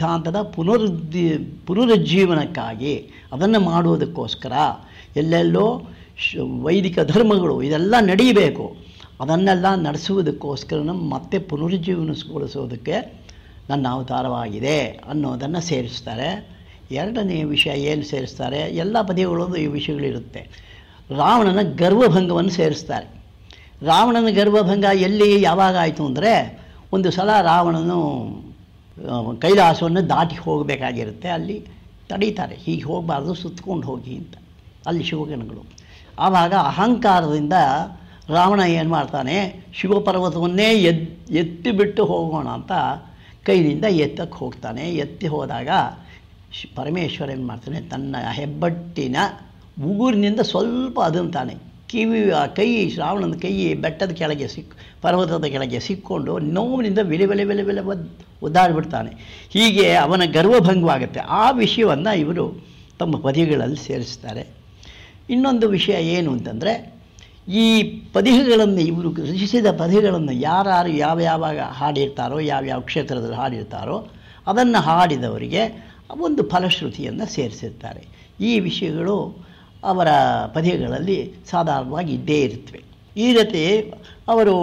ಸಿದ್ಧಾಂತದ ಪುನರುದ್ದಿ ಪುನರುಜ್ಜೀವನಕ್ಕಾಗಿ ಅದನ್ನು ಮಾಡುವುದಕ್ಕೋಸ್ಕರ ಎಲ್ಲೆಲ್ಲೋ ಶ್- ವೈದಿಕ ಧರ್ಮಗಳು ಇದೆಲ್ಲ ನಡೀಬೇಕು ಅದನ್ನೆಲ್ಲ ನಡೆಸುವುದಕ್ಕೋಸ್ಕರ ನಮ್ಮ ಮತ್ತೆ ಪುನರುಜ್ಜೀವನಗೊಳಿಸೋದಕ್ಕೆ ನನ್ನ ಅವತಾರವಾಗಿದೆ ಅನ್ನೋದನ್ನು ಸೇರಿಸ್ತಾರೆ ಎರಡನೇ ವಿಷಯ ಏನು ಸೇರಿಸ್ತಾರೆ ಎಲ್ಲ ಪದ್ಯಗಳಲ್ಲೂ ಈ ವಿಷಯಗಳಿರುತ್ತೆ ರಾವಣನ ಗರ್ವಭಂಗವನ್ನು ಸೇರಿಸ್ತಾರೆ ರಾವಣನ ಗರ್ವಭಂಗ ಎಲ್ಲಿ ಯಾವಾಗ ಆಯಿತು ಅಂದರೆ ಒಂದು ಸಲ ರಾವಣನು ಆ, ಕೈಲಾಸವನ್ನು ದಾಟಿ ಹೋಗಬೇಕಾಗಿರುತ್ತೆ ಅಲ್ಲಿ ತಡೀತಾರೆ ಹೀಗೆ ಹೋಗಬಾರ್ದು ಸುತ್ಕೊಂಡು ಹೋಗಿ ಅಂತ ಅಲ್ಲಿ ಶಿವಗಣಗಳು ಆವಾಗ ಅಹಂಕಾರದಿಂದ ರಾವಣ ಏನು ಮಾಡ್ತಾನೆ ಶಿವಪರ್ವತವನ್ನೇ ಎದ್ ಎತ್ತಿ ಬಿಟ್ಟು ಹೋಗೋಣ ಅಂತ ಕೈಯಿಂದ ಎತ್ತಕ್ಕೆ ಹೋಗ್ತಾನೆ ಎತ್ತಿ ಹೋದಾಗ ಶ್- ಪರಮೇಶ್ವರ ಏನು ಮಾಡ್ತಾನೆ ತನ್ನ ಹೆಬ್ಬಟ್ಟಿನ ಉಗುರಿನಿಂದ ಸ್ವಲ್ಪ ಅದಂತಾನೆ ಕಿವಿ ಆ ಕೈ ಶ್ರಾವಣನ ಕೈ ಬೆಟ್ಟದ ಕೆಳಗೆ ಸಿಕ್ ಪರ್ವತದ ಕೆಳಗೆ ಸಿಕ್ಕೊಂಡು ನೋವಿನಿಂದ ವಿಲೆ ವಿಲೆ ವಿಲೆ ವಿಲೆ ಒದ್ ಒದ್ದಾಡಿಬಿಡ್ತಾನೆ ಹೀಗೆ ಅವನ ಗರ್ವಭಂಗವಾಗುತ್ತೆ ಆ ವಿಷಯವನ್ನು ಇವರು ತಮ್ಮ ಪದ್ಯಗಳಲ್ಲಿ ಸೇರಿಸ್ತಾರೆ ಇನ್ನೊಂದು ವಿಷಯ ಏನು ಅಂತಂದರೆ ಈ ಪದ್ಯಗಳನ್ನು ಇವರು ರಚಿಸಿದ ಪದ್ಯಗಳನ್ನು ಯಾರ್ಯಾರು ಯಾವ ಯಾವಾಗ ಹಾಡಿರ್ತಾರೋ ಯಾವ್ಯಾವ ಕ್ಷೇತ್ರದಲ್ಲಿ ಹಾಡಿರ್ತಾರೋ ಅದನ್ನು ಹಾಡಿದವರಿಗೆ ಒಂದು ಫಲಶ್ರುತಿಯನ್ನು ಸೇರಿಸಿರ್ತಾರೆ ಈ ವಿಷಯಗಳು ಅವರ ಪದ್ಯಗಳಲ್ಲಿ ಸಾಧಾರಣವಾಗಿ ಇದ್ದೇ ಇರುತ್ತವೆ ಈ ರೀತಿ ಅವರು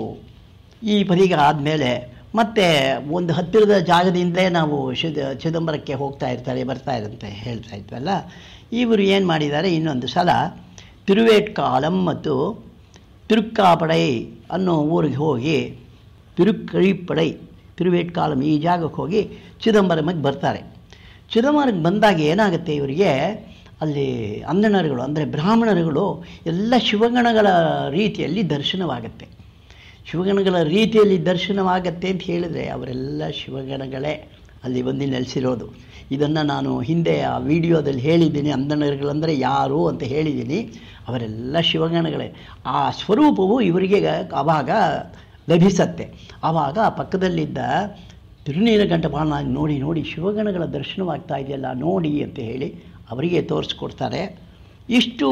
ಈ ಪದಿಗೆ ಆದಮೇಲೆ ಮತ್ತೆ ಒಂದು ಹತ್ತಿರದ ಜಾಗದಿಂದಲೇ ನಾವು ಶಿದ ಚಿದಂಬರಕ್ಕೆ ಹೋಗ್ತಾ ಇರ್ತಾರೆ ಬರ್ತಾ ಇರಂತೆ ಹೇಳ್ತಾ ಇದ್ವಲ್ಲ ಇವರು ಏನು ಮಾಡಿದ್ದಾರೆ ಇನ್ನೊಂದು ಸಲ ತಿರುವೇಟ್ಕಾಲಂ ಮತ್ತು ತಿರುಕ್ಕಾಪಡೈ ಅನ್ನೋ ಊರಿಗೆ ಹೋಗಿ ತಿರುಕ್ಕಳಿಪಡೈ ತಿರುವೇಟ್ಕಾಲಂ ಈ ಜಾಗಕ್ಕೆ ಹೋಗಿ ಚಿದಂಬರಮಿಗೆ ಬರ್ತಾರೆ ಚಿದಂಬರಕ್ಕೆ ಬಂದಾಗ ಏನಾಗುತ್ತೆ ಇವರಿಗೆ ಅಲ್ಲಿ ಅಂದಣರುಗಳು ಅಂದರೆ ಬ್ರಾಹ್ಮಣರುಗಳು ಎಲ್ಲ ಶಿವಗಣಗಳ ರೀತಿಯಲ್ಲಿ ದರ್ಶನವಾಗುತ್ತೆ ಶಿವಗಣಗಳ ರೀತಿಯಲ್ಲಿ ದರ್ಶನವಾಗತ್ತೆ ಅಂತ ಹೇಳಿದರೆ ಅವರೆಲ್ಲ ಶಿವಗಣಗಳೇ ಅಲ್ಲಿ ಬಂದು ನೆಲೆಸಿರೋದು ಇದನ್ನು ನಾನು ಹಿಂದೆ ಆ ವಿಡಿಯೋದಲ್ಲಿ ಹೇಳಿದ್ದೀನಿ ಅಂದಣರುಗಳಂದರೆ ಯಾರು ಅಂತ ಹೇಳಿದ್ದೀನಿ ಅವರೆಲ್ಲ ಶಿವಗಣಗಳೇ ಆ ಸ್ವರೂಪವು ಇವರಿಗೆ ಆವಾಗ ಲಭಿಸತ್ತೆ ಆವಾಗ ಆ ಪಕ್ಕದಲ್ಲಿದ್ದ ತಿರುನೀಲಕಂಠ ಬಾಣ ನೋಡಿ ನೋಡಿ ಶಿವಗಣಗಳ ದರ್ಶನವಾಗ್ತಾ ಇದೆಯಲ್ಲ ನೋಡಿ ಅಂತ ಹೇಳಿ ಅವರಿಗೆ ತೋರಿಸ್ಕೊಡ್ತಾರೆ ಇಷ್ಟು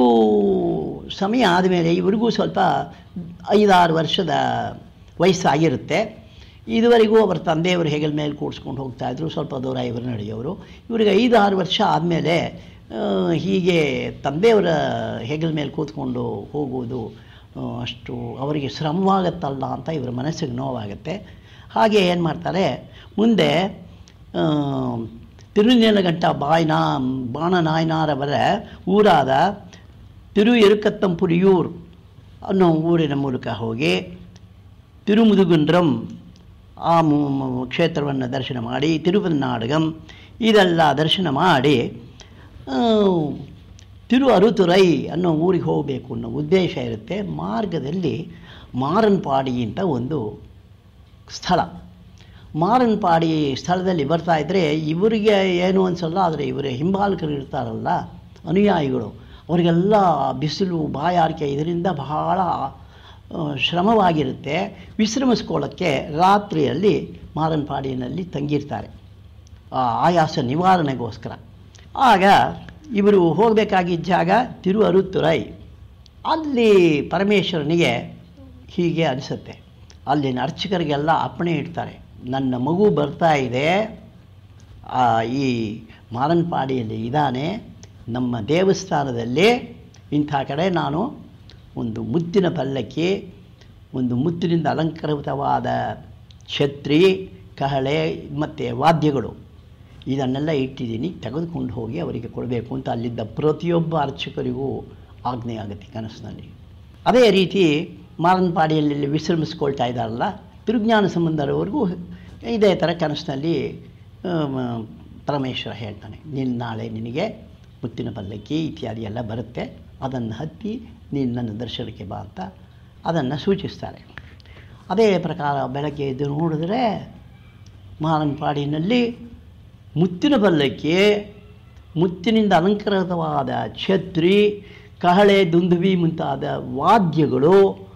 ಸಮಯ ಆದಮೇಲೆ ಇವರಿಗೂ ಸ್ವಲ್ಪ ಐದಾರು ವರ್ಷದ ವಯಸ್ಸಾಗಿರುತ್ತೆ ಇದುವರೆಗೂ ಅವರ ತಂದೆಯವರು ಹೆಗಲ ಮೇಲೆ ಕೂಡಿಸ್ಕೊಂಡು ಹೋಗ್ತಾಯಿದ್ರು ಸ್ವಲ್ಪ ದೂರ ಇವರು ನಡೆಯೋರು ಇವರಿಗೆ ಐದಾರು ವರ್ಷ ಆದಮೇಲೆ ಹೀಗೆ ತಂದೆಯವರ ಹೆಗಲ ಮೇಲೆ ಕೂತ್ಕೊಂಡು ಹೋಗುವುದು ಆ, ಅಷ್ಟು ಅವರಿಗೆ ಶ್ರಮವಾಗತ್ತಲ್ಲ ಅಂತ ಇವರ ಮನಸ್ಸಿಗೆ ನೋವಾಗುತ್ತೆ ಹಾಗೆ ಏನು ಮಾಡ್ತಾರೆ ಮುಂದೆ ಆ, ತಿರುನೀಲಗಂಟ ಬಾಯ್ನ ಬಾಣನಾಯನಾರವರ ಊರಾದ ತಿರು ಎರುಕತ್ತಂಪುರಿಯೂರ್ ಅನ್ನೋ ಊರಿನ ಮೂಲಕ ಹೋಗಿ ತಿರುಮುದುಗುಂಡ್ರಂ ಆ ಮು- ಮು- ಕ್ಷೇತ್ರವನ್ನು ದರ್ಶನ ಮಾಡಿ ತಿರುವನ್ನಾಡಗಂ ಇದೆಲ್ಲ ದರ್ಶನ ಮಾಡಿ ಆ, ತಿರು ಅರುತುರೈ ಅನ್ನೋ ಊರಿಗೆ ಹೋಗಬೇಕು ಅನ್ನೋ ಉದ್ದೇಶ ಇರುತ್ತೆ ಮಾರ್ಗದಲ್ಲಿ ಮಾರನ್ಪಾಡಿ ಅಂತ ಒಂದು ಸ್ಥಳ ಮಾರನ್ಪಾಡಿ ಸ್ಥಳದಲ್ಲಿ ಬರ್ತಾ ಇದ್ದರೆ ಇವರಿಗೆ ಏನು ಅನಿಸಲ್ಲ ಆದರೆ ಇವರ ಹಿಂಬಾಲಕರು ಇರ್ತಾರಲ್ಲ ಅನುಯಾಯಿಗಳು ಅವರಿಗೆಲ್ಲ ಬಿಸಿಲು ಬಾಯಾರಿಕೆ ಇದರಿಂದ ಬಹಳ ಆ, ಶ್ರಮವಾಗಿರುತ್ತೆ ವಿಶ್ರಮಿಸ್ಕೊಳ್ಳೋಕ್ಕೆ ರಾತ್ರಿಯಲ್ಲಿ ಮಾರನ್ಪಾಡಿನಲ್ಲಿ ತಂಗಿರ್ತಾರೆ ಆ ಆಯಾಸ ನಿವಾರಣೆಗೋಸ್ಕರ ಆಗ ಇವರು ಹೋಗಬೇಕಾಗಿದ್ದ ಜಾಗ ತಿರು ಅರುತ್ತುರೈ ಅಲ್ಲಿ ಪರಮೇಶ್ವರನಿಗೆ ಹೀಗೆ ಅನಿಸುತ್ತೆ ಅಲ್ಲಿನ ಅರ್ಚಕರಿಗೆಲ್ಲ ಅಪ್ಪಣೆ ಇಡ್ತಾರೆ ನನ್ನ ಮಗು ಬರ್ತಾ ಇದೆ ಆ, ಈ ಮಾರನ್ಪಾಡಿಯಲ್ಲಿ ಇದ್ದಾನೆ ನಮ್ಮ ದೇವಸ್ಥಾನದಲ್ಲಿ ಇಂಥ ಕಡೆ ನಾನು ಒಂದು ಮುತ್ತಿನ ಪಲ್ಲಕ್ಕಿ ಒಂದು ಮುತ್ತಿನಿಂದ ಅಲಂಕೃತವಾದ ಛತ್ರಿ ಕಹಳೆ ಮತ್ತು ವಾದ್ಯಗಳು ಇದನ್ನೆಲ್ಲ ಇಟ್ಟಿದ್ದೀನಿ ತೆಗೆದುಕೊಂಡು ಹೋಗಿ ಅವರಿಗೆ ಕೊಡಬೇಕು ಅಂತ ಅಲ್ಲಿದ್ದ ಪ್ರತಿಯೊಬ್ಬ ಅರ್ಚಕರಿಗೂ ಆಜ್ಞೆ ಆಗುತ್ತೆ ಕನಸಿನಲ್ಲಿ ಅದೇ ರೀತಿ ಮಾರನ್ಪಾಡಿಯಲ್ಲಿ ವಿಶ್ರಮಿಸ್ಕೊಳ್ತಾ ಇದ್ದಾರಲ್ಲ ತಿರುಜ್ಞಾನ ಸಂಬಂಧರವರೆಗೂ ಇದೇ ಥರ ಕನಸಿನಲ್ಲಿ ಆಮ್, ಪರಮೇಶ್ವರ ಹೇಳ್ತಾನೆ ನೀನು ನಾಳೆ ನಿನಗೆ ಮುತ್ತಿನ ಪಲ್ಲಕ್ಕಿ ಇತ್ಯಾದಿ ಎಲ್ಲ ಬರುತ್ತೆ ಅದನ್ನು ಹತ್ತಿ ನೀನು ನನ್ನ ದರ್ಶನಕ್ಕೆ ಬಾ ಅಂತ ಅದನ್ನು ಸೂಚಿಸ್ತಾರೆ ಅದೇ ಪ್ರಕಾರ ಬೆಳಗ್ಗೆ ಎದ್ದು ನೋಡಿದ್ರೆ ಮಾರನ್ಪಾಡಿನಲ್ಲಿ ಮುತ್ತಿನ ಪಲ್ಲಕ್ಕಿ ಮುತ್ತಿನಿಂದ ಅಲಂಕೃತವಾದ ಛತ್ರಿ ಕಹಳೆ ದುಂದುಬಿ ಮುಂತಾದ ವಾದ್ಯಗಳು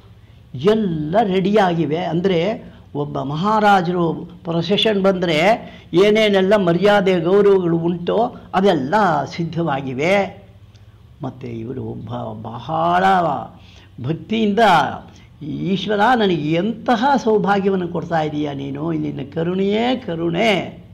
ಎಲ್ಲ ರೆಡಿಯಾಗಿವೆ ಅಂದರೆ ಒಬ್ಬ ಮಹಾರಾಜರು ಪ್ರೊಸೆಷನ್ ಬಂದರೆ ಏನೇನೆಲ್ಲ ಮರ್ಯಾದೆ ಗೌರವಗಳು ಉಂಟೋ ಅದೆಲ್ಲ ಸಿದ್ಧವಾಗಿವೆ ಮತ್ತು ಇವರು ಬ ಬಹಳ ಭಕ್ತಿಯಿಂದ ಈಶ್ವರ ನನಗೆ ಎಂತಹ ಸೌಭಾಗ್ಯವನ್ನು ಕೊಡ್ತಾ ಇದೀಯ ನೀನು ನಿನ್ನ ಕರುಣೆಯೇ ಕರುಣೆ